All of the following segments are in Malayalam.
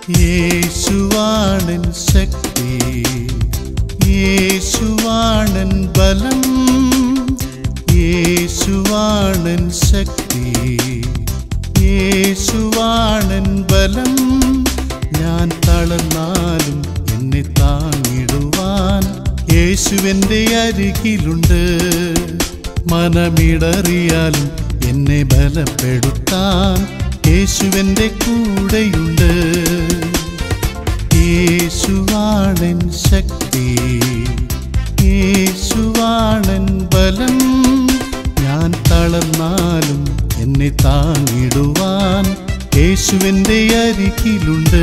യേശുവാണൻ ശക്തി യേശുവാണൻ ബലം യേശുവാണൻ ശക്തി യേശുവാണൻ ബലം ഞാൻ തളർന്നാലും എന്നെ താങ്ങിടുവാൻ യേശുവിൻ്റെ അരികിലുണ്ട് മനമിടറിയാലും എന്നെ ബലപ്പെടുത്താൻ യേശുവിൻ്റെ കൂടെയുണ്ട് യേശുവാണൻ ശക്തി യേശുവാണൻ ബലം ഞാൻ തളർന്നാലും എന്നെ താങ്ങിടുവാൻ യേശുവിൻ്റെ അരികിലുണ്ട്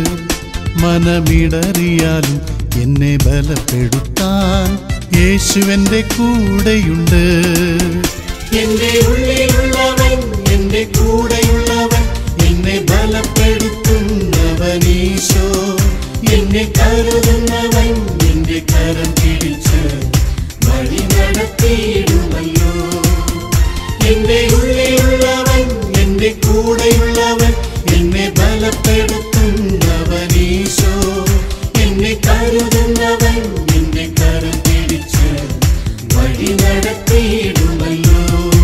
മനമിടറിയാലും എന്നെ ബലപ്പെടുത്താൻ യേശുവിൻ്റെ കൂടെയുണ്ട് എന്റെ ഉള്ളിലുള്ളവൻ എന്റെ കൂടെയുള്ളവൻ എന്നെ ബലപ്പെടുത്തുന്നവൻ ഈശോ എന്നെ കരുതുന്നവൻ എന്റെ കരം പിടിച്ച് വഴി നടത്തിയിടുമല്ലോ എന്റെ ഉള്ളിലുള്ളവൻ എന്റെ കൂടെയുള്ളവൻ എന്നെ ബലപ്പെടുത്തുന്നവൻ ഈശോ എന്നെ കരുതുന്നവൻ എന്റെ കരം പിടിച്ച് വഴി നടത്തിയിടുമല്ലോ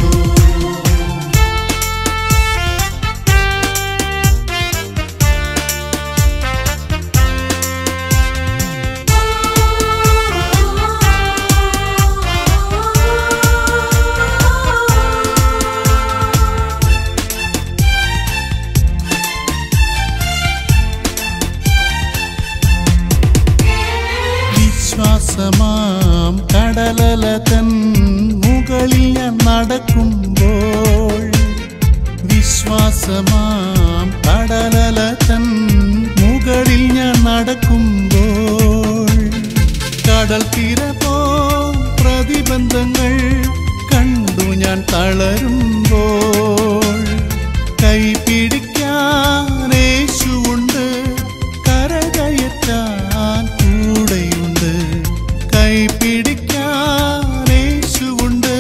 വിശ്വാസമാം കടലല തൻ മുകളിൽ ഞാൻ നടക്കുമ്പോൾ വിശ്വാസമാം കടലല തൻ മുകളിൽ ഞാൻ നടക്കുമ്പോൾ കടൽ തീര പോ പ്രതിബന്ധങ്ങൾ കണ്ടു ഞാൻ തളരുമ്പോൾ കൈ പിടിക്കാൻ യേശുവുണ്ട് കരകയറ്റാൻ കൂടെയുണ്ട് കൈ പിടിക്കാൻ യേശുവുണ്ട്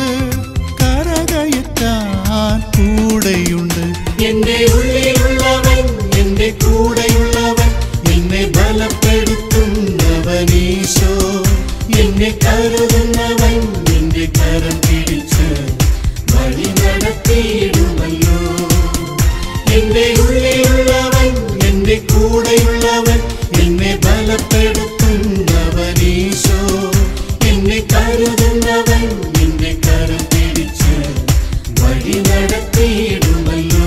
കരകയറ്റാൻ കൂടെയുണ്ട് എന്റെ ഉള്ളിലുള്ളവൻ എന്റെ കൂടെയുള്ളവൻ എന്നെ ബലപ്പെടുത്തുന്നവൻ ഈശോ എന്നെ കരുതുന്നവൻ എന്റെ കരം പിടിച്ച് വഴി നടത്തിയിടുമല്ലോ എന്റെ ഉള്ളിലുള്ളവൻ എന്റെ കൂടെയുള്ളവൻ എന്നെ ബലപ്പെടുത്തുന്നവൻ ഈശോ എന്നെ കരുതുന്നവൻ എന്റെ കരം പിടിച്ച് വഴി നടത്തിയിടുമല്ലോ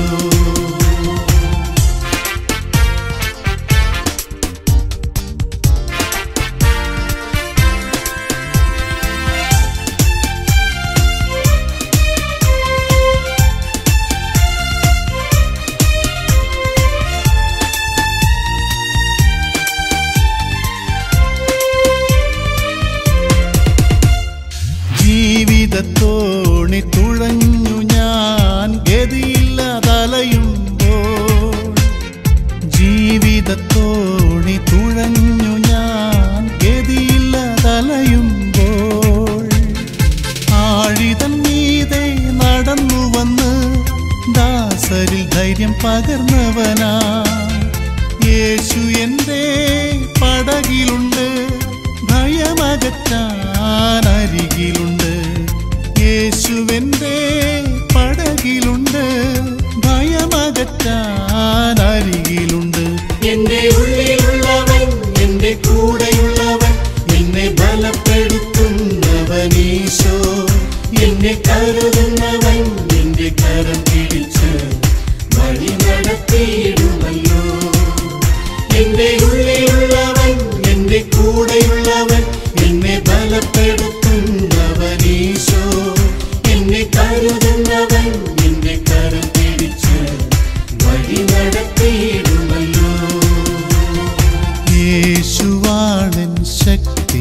ജീവിതത്തോണി തുഴഞ്ഞു ഞാൻ ഗതിയില്ലാതലയുമ്പോൾ ജീവിതത്തോണി തുഴഞ്ഞു ഞാൻ ഗതിയില്ലാതലയുമ്പോൾ ആഴിതൻ മീതെ നടന്നു വന്ന് ദാസരിൽ ധൈര്യം പകർന്നവനാ യേശു എൻ്റെ പടകിലുണ്ട് ഭയമകറ്റാൻ അരികിലുണ്ട് യേശുവെൻ്റെ പടകിലുണ്ട് ഭയമകറ്റാൻ അരികിലുണ്ട് എന്റെ ഉള്ളിലുള്ളവൻ എന്റെ കൂടെയുള്ളവൻ എന്നെ ബലപ്പെടുത്തുന്നവൻ ഈശോ എന്നെ കരുതുന്നവൻ എന്റെ കരം പിടിച്ച് വഴി നടത്തിയിടുമല്ലോ എന്റെ ഉള്ളിലുള്ളവൻ എന്റെ കൂടെയുള്ളവൻ എന്നെ ബലപ്പെടുത്തുന്നവൻ ഈശോ എന്നെ കരുതുന്നവൻ എന്റെ കരം പിടിച്ച് വഴി നടത്തിയിടുമല്ലോ യേശുവാണൻ ശക്തി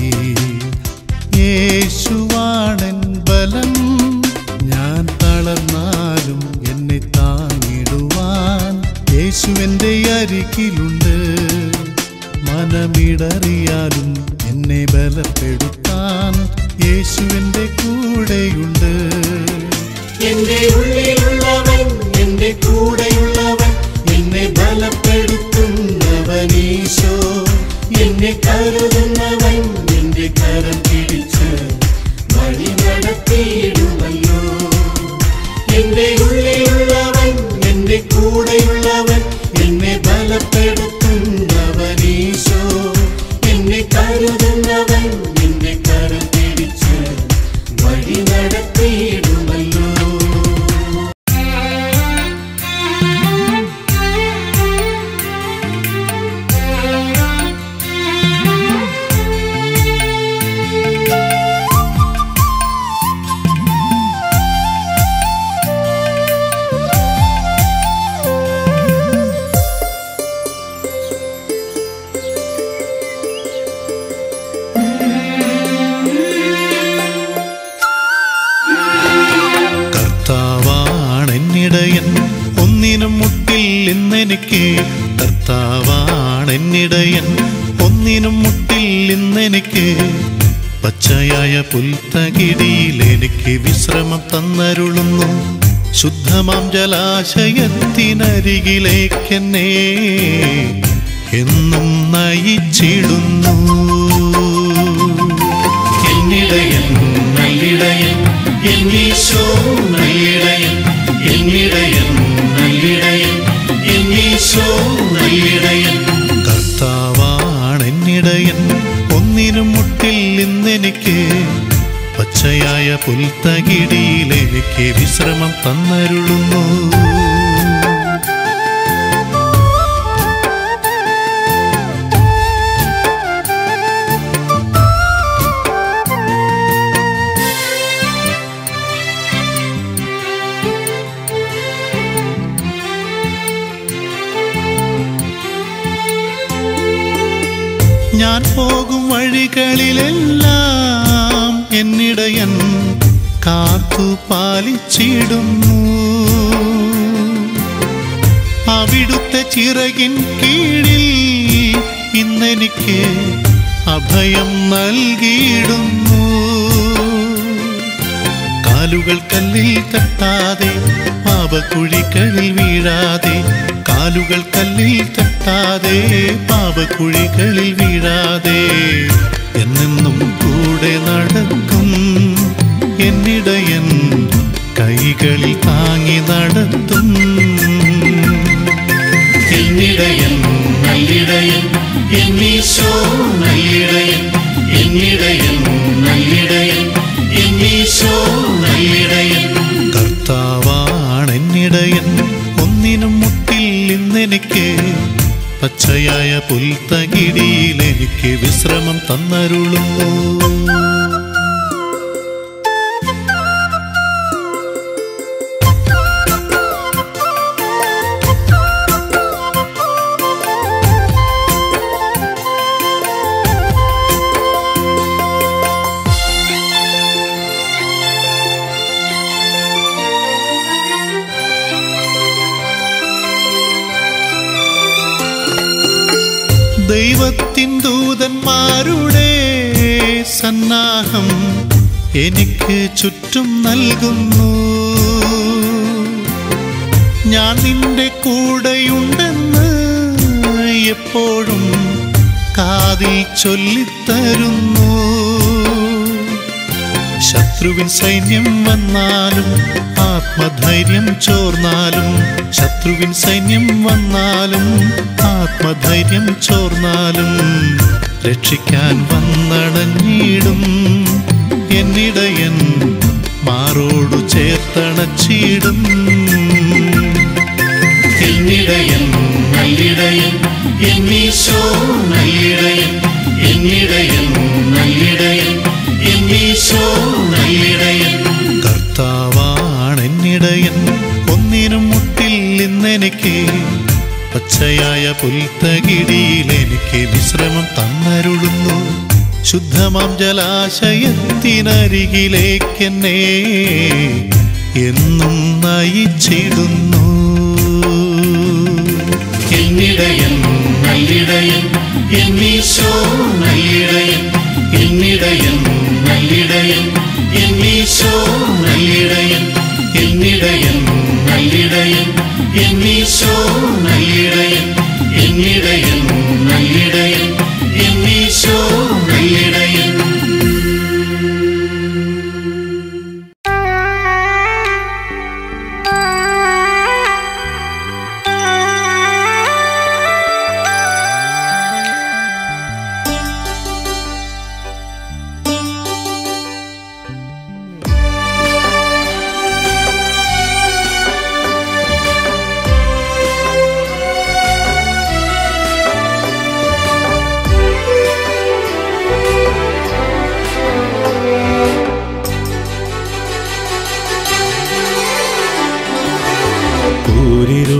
യേശുവാണൻ ബലം ഞാൻ തളർന്നാലും എന്നെ താങ്ങിടുവാൻ യേശുവിൻ്റെ അരികിലുണ്ട് മനമിടറിയാലും എന്നെ ബലപ്പെടുത്താൻ യേശുവിൻ്റെ കൂടെയുണ്ട് എന്റെ ഉള്ളിലുള്ളവൻ എന്റെ കൂടെയുള്ളവൻ എന്നെ ബലപ്പെടുത്തുന്നവൻ കൂടെയുള്ളവൻ എന്നെ ബലപ്പെടുത്തുന്നവൻ ഈശോ എന്നെ കരുതുന്നവൻ എന്റെ കരം പിടിച്ച് വഴി നടത്തിയിടുമല്ലോ കർത്താവാണെന്നിടയൻ ഒന്നിനും മുട്ടിൽ ഇന്നെനിക്ക് കർത്താവാണെന്നിടയൻ ഒന്നിനും മുട്ടിൽ ഇന്നെനിക്ക് പച്ചയായ പുൽത്തകിടിയിൽ എനിക്ക് വിശ്രമം തന്നരുളുന്നു ശുദ്ധമാം ജലാശയത്തിനരികിലേക്കെന്നെ എന്നും നയിച്ചിടുന്നു എന്നിടയൻ നല്ലിടയൻ എന്നീശോ നല്ലിടയൻ എന്നിടയൻ നല്ലിടയൻ എന്നീശോ നല്ലിടയൻ കർത്താവാണെന്നിടയൻ ഒന്നിനും മുട്ടിൽ ഇന്നെനിക്ക് പച്ചയായ പുൽത്തകിടിയിൽ എനിക്ക് വിശ്രമം തന്നരുളുന്നു ഞാൻ പോകും വഴികളിലെല്ലാം എന്നിടയൻ കാത്തു പാലിച്ചിടുന്നു അവിടുത്തെ ചിറകിൻ കീഴിൽ ഇന്നെനിക്ക് അഭയം നൽകിയിടുന്നു കാലുകൾ കല്ലിൽ തട്ടാതെ പാപക്കുഴികളിൽ വീഴാതെ കാലുകൾ കല്ലിൽ തട്ടാതെ പാപക്കുഴികളിൽ വീഴാതെ എന്നെന്നും കൂടെ നടക്കും എന്നിടയൻ കൈകളിൽ താങ്ങി നടത്തും എന്നിടയൻ നല്ലിടയൻ എന്നീശോ നല്ലിടയൻ എന്നിടയൻ നല്ലിടയൻ എന്നീശോ നല്ലിടയൻ കർത്താവാണെന്നിടയൻ ഒന്നിനും മുട്ടിൽ ഇന്നെനിക്ക് പച്ചയായ പുൽത്തകിടിയിൽ എനിക്ക് വിശ്രമം തന്നരുളുന്നു ദൈവത്തിൻ ദൂതന്മാരുടെ സന്നാഹം എനിക്ക് ചുറ്റും നൽകുന്നു ഞാൻ നിന്റെ കൂടെയുണ്ടെന്ന് എപ്പോഴും കാതിൽ ചൊല്ലിത്തരുന്നു ശത്രുവിൻ സൈന്യം വന്നാലും ആത്മധൈര്യം ചോർന്നാലും ശത്രുവിൻ സൈന്യം വന്നാലും ആത്മധൈര്യം ചോർന്നാലും രക്ഷിക്കാൻ വന്നടഞ്ഞിടും എന്നിടയൻ മാറോടു ചേർത്തണച്ചിടും എന്നിടയൻ നല്ലിടയൻ എന്നീശോ നല്ലിടയൻ എന്നിടയൻ നല്ലിടയൻ എന്നീശോ നല്ലിടയൻ കർത്താവാണെന്നിടയൻ ഒന്നിനും മുട്ടിൽ ഇന്നെനിക്ക് പച്ചയായ പുൽത്തകിടിയിൽ എനിക്ക് വിശ്രമം തന്നരുളുന്നു ശുദ്ധമാം ജലാശയത്തിനരികിലേക്കെന്നെ എന്നും നയിച്ചിടുന്നു എന്നിടയൻ നല്ലിടയൻ എന്നീശോ നല്ലിടയൻ എന്നിടയൻ നല്ലിടയൻ എന്നീശോ നല്ലിടയൻ എന്നിടയൻ നല്ലിടയൻ എന്നീശോ നല്ലിടയൻ എന്നിടയൻ നല്ലിടയൻ എന്നീശോ നല്ലിടയൻ Thank you.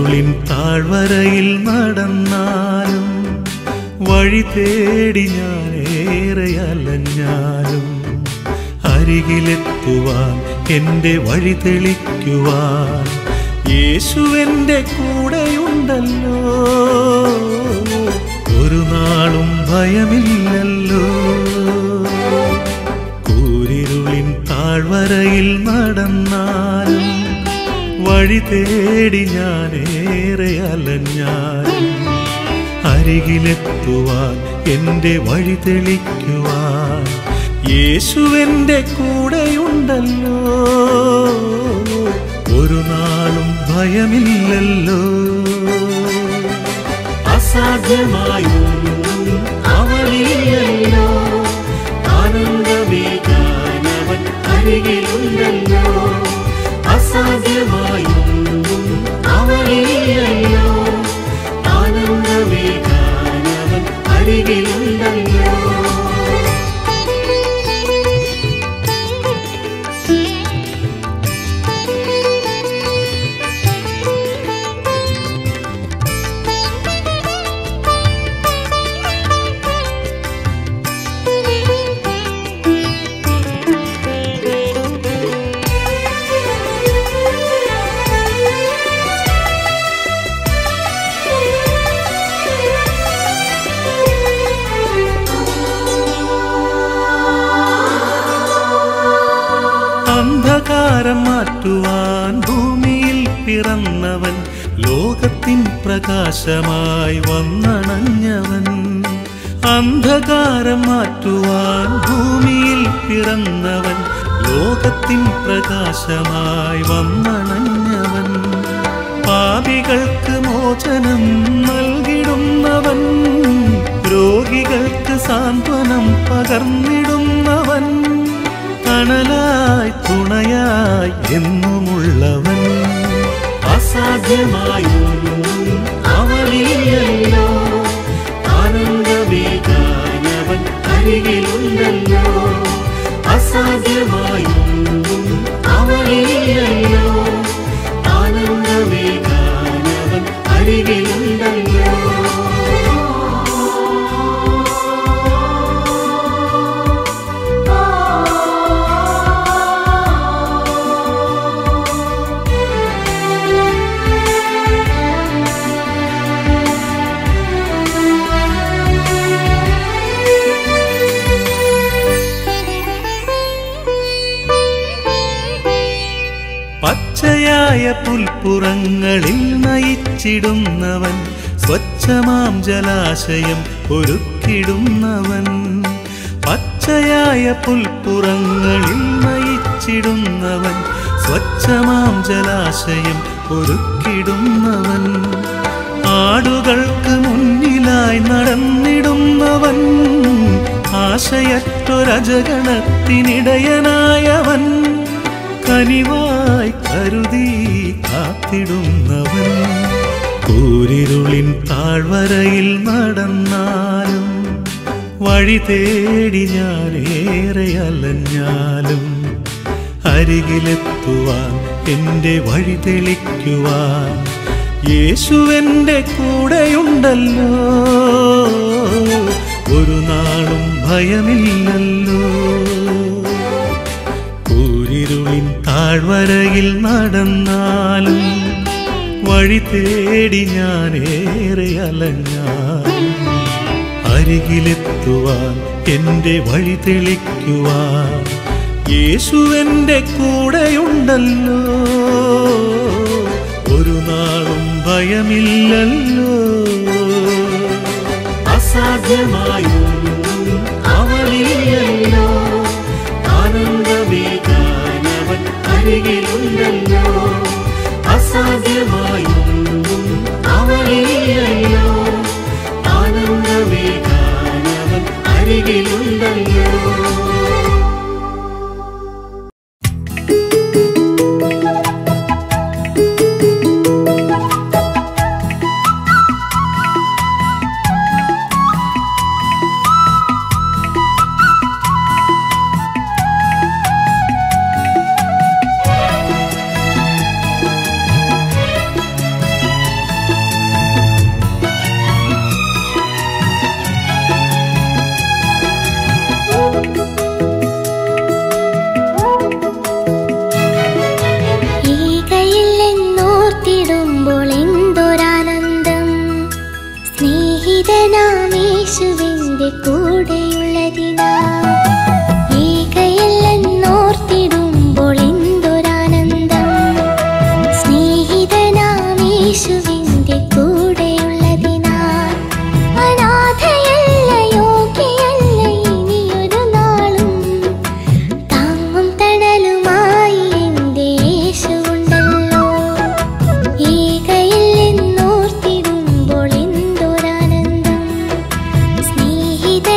കൂരിരുളിൻ താഴ്വരയിൽ നടന്നാലും വഴി തേടി ഞാൻ ഏറെ അലഞ്ഞാലും അരികിലെത്തുവാൻ എൻ്റെ വഴി തെളിക്കുവാൻ യേശുവെൻ്റെ കൂടെയുണ്ടല്ലോ ഒരു നാളും ഭയമില്ലല്ലോ കൂരിരുളിൻ താഴ്വരയിൽ നടന്നാലും വഴി തേടി ഞാൻ ഏറെ അലഞ്ഞാലും അരികിലെത്തുവാൻ എൻ്റെ വഴി തെളിക്കുവാൻ യേശുവെൻ്റെ കൂടെയുണ്ടല്ലോ ഒരു നാളും ഭയമില്ലല്ലോ അസാധ്യമായൊന്നും അവനില്ലല്ലോ ആനന്ദമേകാനവൻ അരികിലുണ്ടല്ലോ അസാധ്യമായൊന്നും അവനില്ലല്ലോ ആനന്ദമേകാനവൻ അരികിലുണ്ടല്ലോ അന്ധകാരം മാറ്റുവാൻ ഭൂമിയിൽ പിറന്നവൻ ലോകത്തിൻ പ്രകാശമായി വന്നണഞ്ഞവൻ അന്ധകാരം മാറ്റുവാൻ ഭൂമിയിൽ പിറന്നവൻ ലോകത്തിൻ പ്രകാശമായി വന്നണഞ്ഞവൻ പാപികൾക്ക് മോചനം നൽകിടുന്നവൻ രോഗികൾക്ക് സാന്ത്വനം പകർന്നിടുന്നവൻ തണലായി തുണയായി എന്നുമുള്ളവൻ അസാധ്യമായൊന്നും അവനില്ലല്ലോ ആനന്ദമേകാനവൻ അരികിലുണ്ടല്ലോ അസാധ്യമായൊന്നും അവനില്ലല്ലോ ആനന്ദമേകാനവൻ അരികിലുണ്ടല്ലോ പച്ചയായ പുൽപ്പുറങ്ങളിൽ നയിച്ചിടുന്നവൻ സ്വച്ഛമാം ജലാശയം ഒരുക്കിടുന്നവൻ പച്ചയായ പുൽപ്പുറങ്ങളിൽ നയിച്ചിടുന്നവൻ സ്വച്ഛമാം ജലാശയം ഒരുക്കിടുന്നവൻ ആടുകൾക്ക് മുന്നിലായി നടന്നിടുന്നവൻ ആശയറ്റൊരജഗണത്തിനിടയനായവൻ കനിവായി കരുതി കാത്തിടുന്നവൻ കൂരിരുളിൻ താഴ്വരയിൽ നടന്നാലും വഴി തേടി ഞാനേറെ അലഞ്ഞാലും അരികിലെത്തുവാൻ എൻ്റെ വഴി തെളിക്കുവാൻ യേശുവെൻ്റെ കൂടെയുണ്ടല്ലോ ഒരു നാളും ഭയമില്ലല്ലോ കൂരിരുളിൻ താഴ്വരയിൽ നടന്നാലും വഴി തേടി ഞാനേറെ അലഞ്ഞാലും അരികിലെത്തുവാൻ എൻ്റെ വഴി തെളിക്കുവാൻ യേശുവെൻ്റെ കൂടെയുണ്ടല്ലോ ഒരു നാളും ഭയമില്ലല്ലോ അസാധ്യമായൊന്നും അവനില്ലല്ലോ ആനന്ദമേകാനവൻ അരികിലുണ്ടല്ലോ അസാധ്യമായൊന്നും അവനില്ലല്ലോ ആനന്ദമേകാനവൻ അരികിലുണ്ടല്ലോ യേശുവേ യേശുവിൻ്റെ കൂടെയുള്ളതിനാ ഏകയല്ലെന്നോർത്തിടുമ്പോൾ എന്തൊരാനന്ദം സ്നേഹിതനാം യേശുവിൻ്റെ കൂടെയുള്ളതിനാൽ അനാഥയല്ല യോഗ്യയല്ല ഇനിയൊരു നാളും താങ്ങും തണലുമായി എൻ്റെ യേശുവുണ്ടല്ലോ ഏകയില്ലെന്നോർത്തിടുമ്പോൾ എന്തൊരാനന്ദം സ്നേഹിതനാം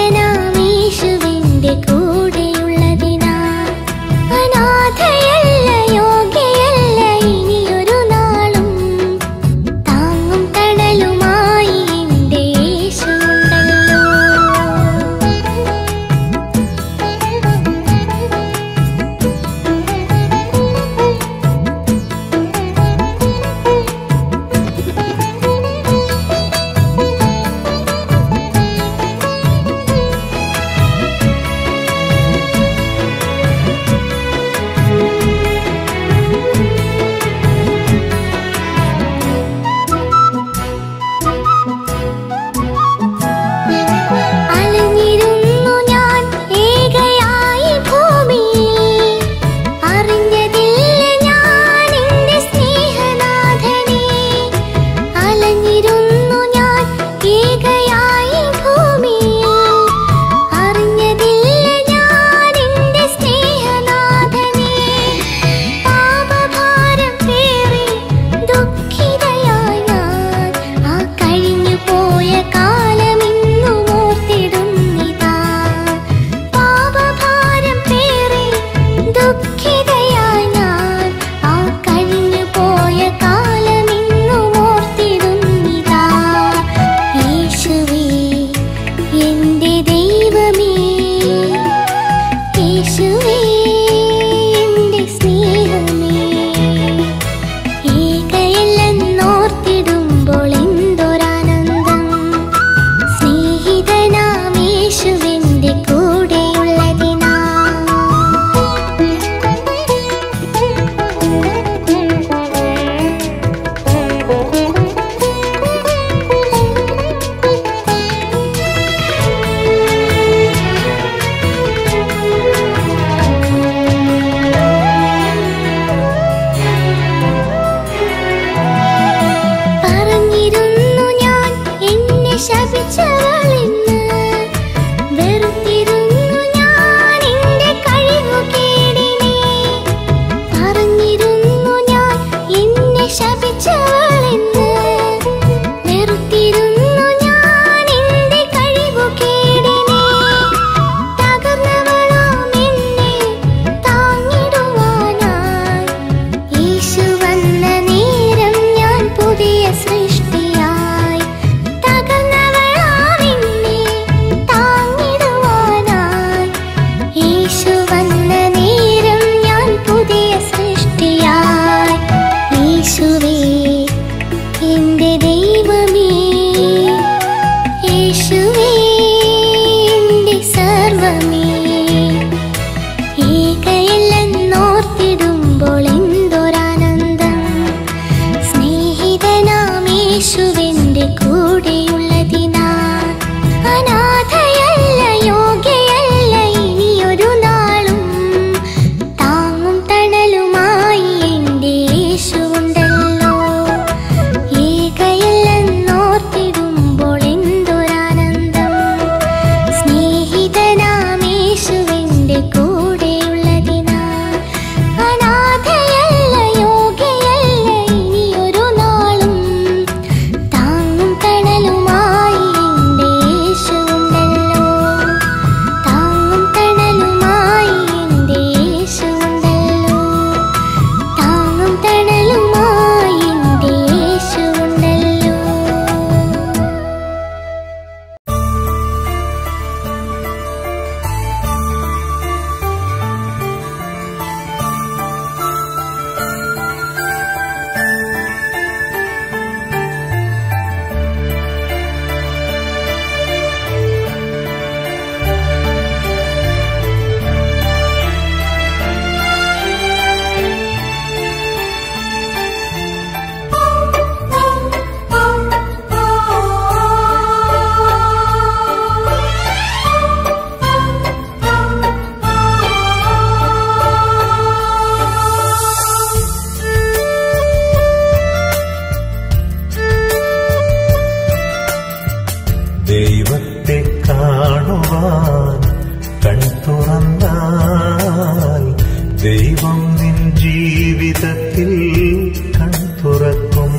കാണുവാൻ കൺ തുറന്നാൽ ദൈവം നിൻ ജീവിതത്തിൽ കൺ തുറക്കും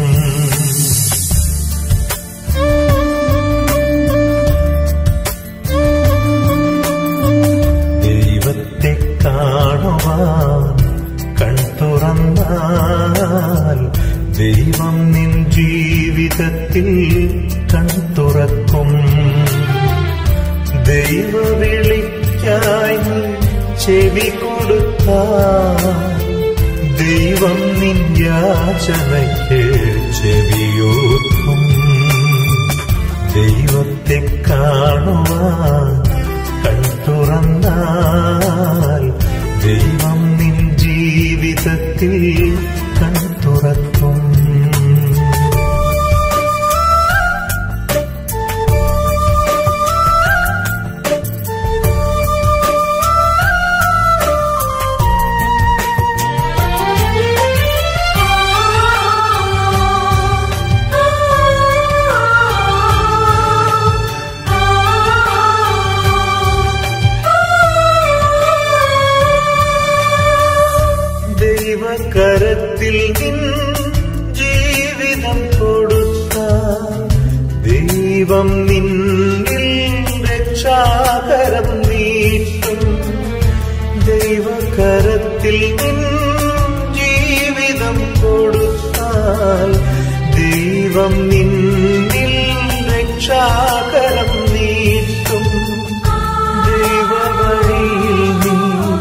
ദൈവത്തെ കാണുവാൻ കൺ തുറന്നാൽ ദൈവം നിൻ ജീവിതത്തിൽ കൺ തുറക്കും ദൈവവിളിക്കായി നീ ചെവി കൊടുത്താൽ ദൈവം നിൻ യാചനയ്ക്ക് ചെവിയോർക്കും ദൈവത്തെ കാണുവാൻ കൺ തുറന്നാൽ ദൈവം നിൻ ജീവിതത്തിൽ കൺ തുറക്കും ദൈവകരത്തിൽ നിൻ ജീവിതം കൊടുത്താൽ ദൈവം നിന്നിൽ രക്ഷാകരം നീട്ടും ദൈവകരത്തിൽ നിൻ ജീവിതം കൊടുത്താൽ ദൈവം നിന്നിൽ രക്ഷാകരം നീട്ടും ദൈവവഴിയിൽ നീ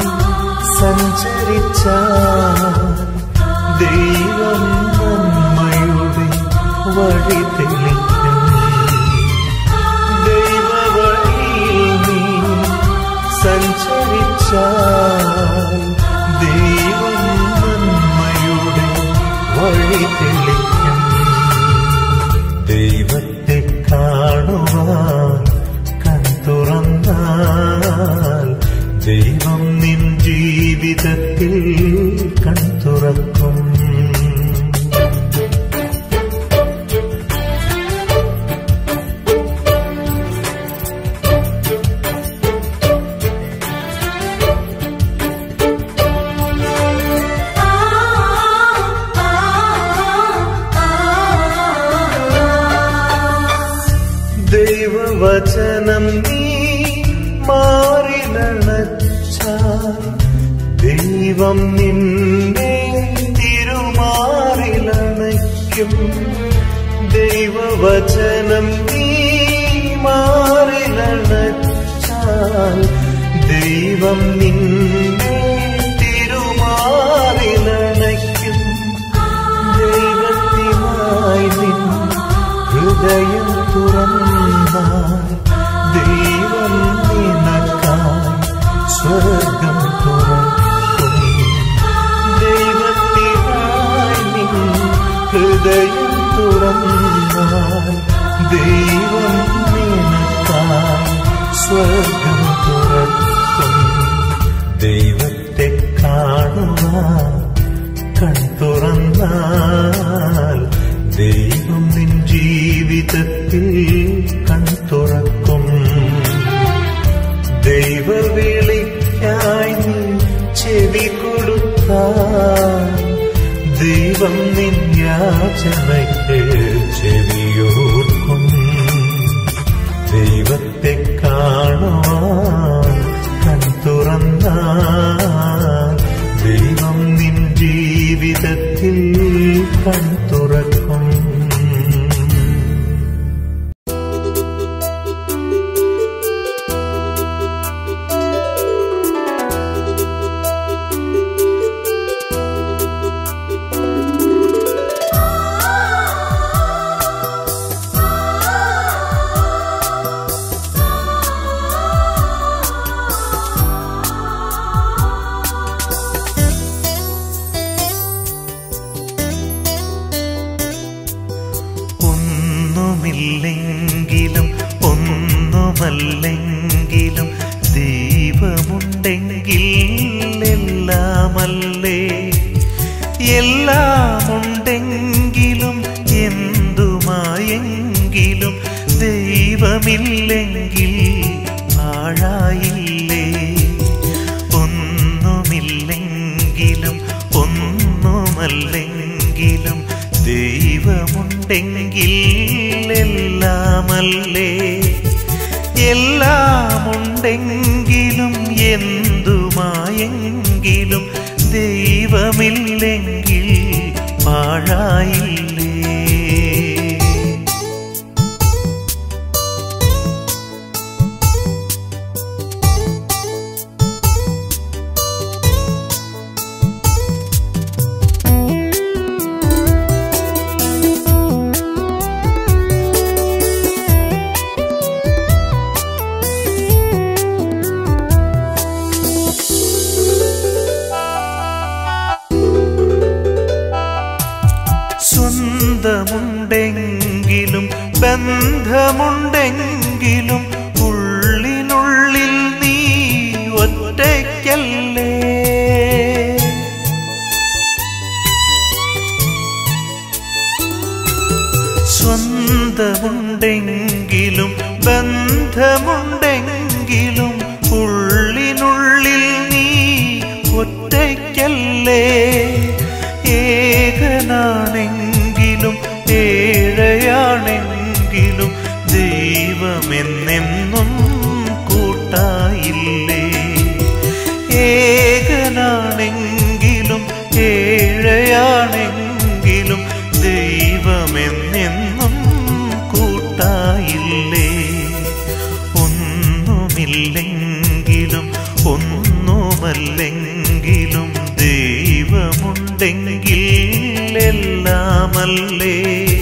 സഞ്ചരിച്ചാൽ ദൈവം നന്മയുടെ വഴി തെളിക്കും ദൈവവഴിയിൽ നീ സഞ്ചരിച്ചാൽ ദൈവം നന്മയുടെ വഴി തെളിക്കും ദൈവത്തെ കാണുവാൻ കൺ തുറന്നാൽ ദൈവം നിൻ ജീവിതത്തിൽ കൺ തുറക്കും ദൈവവചനം നീ മാറിലണച്ചാൽ ദൈവം നിന്നെ തിരുമാറിലണയ്ക്കും ദൈവവചനം നീ മാറിലണച്ചാൽ ദൈവം നിന്നെ തിരുമാറിലണയ്ക്കും ദൈവത്തിനായി നിൻ ഹൃദയം തുറന്നാൽ ദൈവം നിനക്കായി സ്വർഗം തുറക്കും ദൈവത്തിനായി നിൻ ഹൃദയം തുറന്നാൽ ദൈവം നിനക്കായി സ്വർഗം തുറക്കും ദൈവത്തെ കാണുവാൻ കൺ തുറന്നാൽ ദൈവം നിൻ ജീവിതത്തിൽ കൺ തുറക്കും ദൈവവിളിക്കായി നീ ചെവി കൊടുത്താൽ ദൈവം നിൻ യാചനയ്ക്ക് ചെവിയോർക്കും ദൈവത്തെ കാണുവാൻ കൺ തുറന്നാൽ ദൈവം നിൻ ജീവിതത്തിൽ കൺ തുറക്കും ഒന്നുമില്ലെങ്കിലും ഒന്നുമല്ലെങ്കിലും ദൈവമുണ്ടെങ്കിൽ എല്ലാമല്ലേ എല്ലാമുണ്ടെങ്കിലും എന്തുമായെങ്കിലും ദൈവമില്ലെങ്കിൽ എല്ലാമല്ലേ എല്ലാമുണ്ടെങ്കിലും എന്തുമായെങ്കിലും ദൈവമില്ലെങ്കിൽ പാഴായില്ലേ സ്വന്തമുണ്ടെങ്കിലും ബന്ധമുണ്ടെങ്കിലും ഉള്ളിനുള്ളിൽ നീ ഒറ്റയ്ക്കല്ലേ സ്വന്തമുണ്ടെങ്കിലും ബന്ധമുണ്ടെങ്കിലും ഉള്ളിനുള്ളിൽ നീ ഒറ്റയ്ക്കല്ലേ ഏകനാണെങ്കിലും ഏഴയാണെങ്കിലും ദൈവമെന്നെന്നും കൂട്ടായില്ലേ ഏകനാണെങ്കിലും ഏഴയാണെങ്കിലും ദൈവമെന്നെന്നും കൂട്ടായില്ലേ ഒന്നുമില്ലെങ്കിലും ഒന്നുമല്ലെങ്കിലും ദൈവമുണ്ടെങ്കിൽ എല്ലാമല്ലേ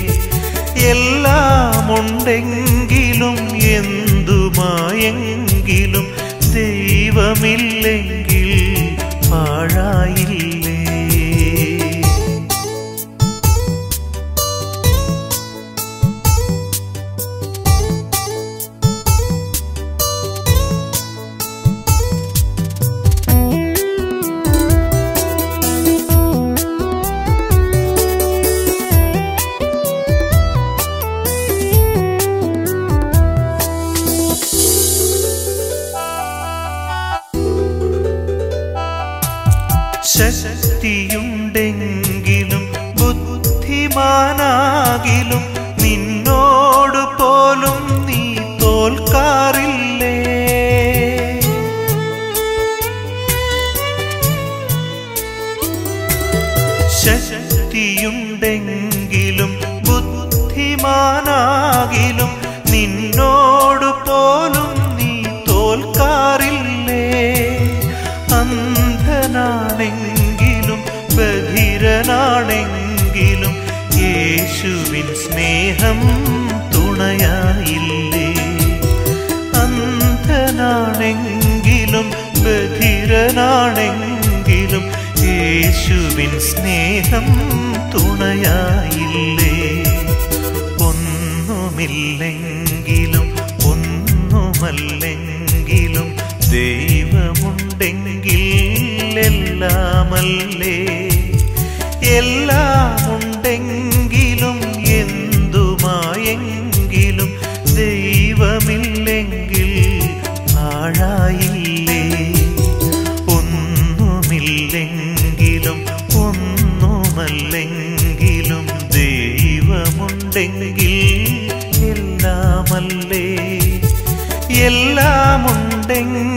എല്ലാമുണ്ടെങ്കിലും എന്തുമായെങ്കിലും ദൈവമില്ലെങ്കിൽ പാഴായില്ലേ ശക്തിയുണ്ടെങ്കിലും ബുദ്ധിമാനാകിലും നിന്നോട് പോലും നീ തോൽക്കാറില്ലേ ശക്തിയുണ്ടെങ്കിലും ബുദ്ധിമാനാകിലും നിന്നോട് പോലും നീ തോൽക്കാറില്ലേ അന്ധനാണെങ്കിലും ബധിരനാണെങ്കിലും യേശുവിൻ സ്നേഹം തുണയായില്ലേ അന്ധനാണെങ്കിലും ബധിരനാണെങ്കിലും യേശുവിൻ സ്നേഹം തുണയായില്ലേ ഒന്നുമില്ലെങ്കിലും ഒന്നുമല്ലെങ്കിലും ദൈവമുണ്ടെങ്കിൽ എല്ലാമല്ലേ എല്ലാമുണ്ടെങ്കിലും എന്തുമായെങ്കിലും ദൈവമില്ലെങ്കിൽ ആഴായില്ലേ ഒന്നുമില്ലെങ്കിലും ഒന്നുമല്ലെങ്കിലും ദൈവമുണ്ടെങ്കിൽ എല്ലാമല്ലേ എല്ലാമുണ്ടെങ്കിൽ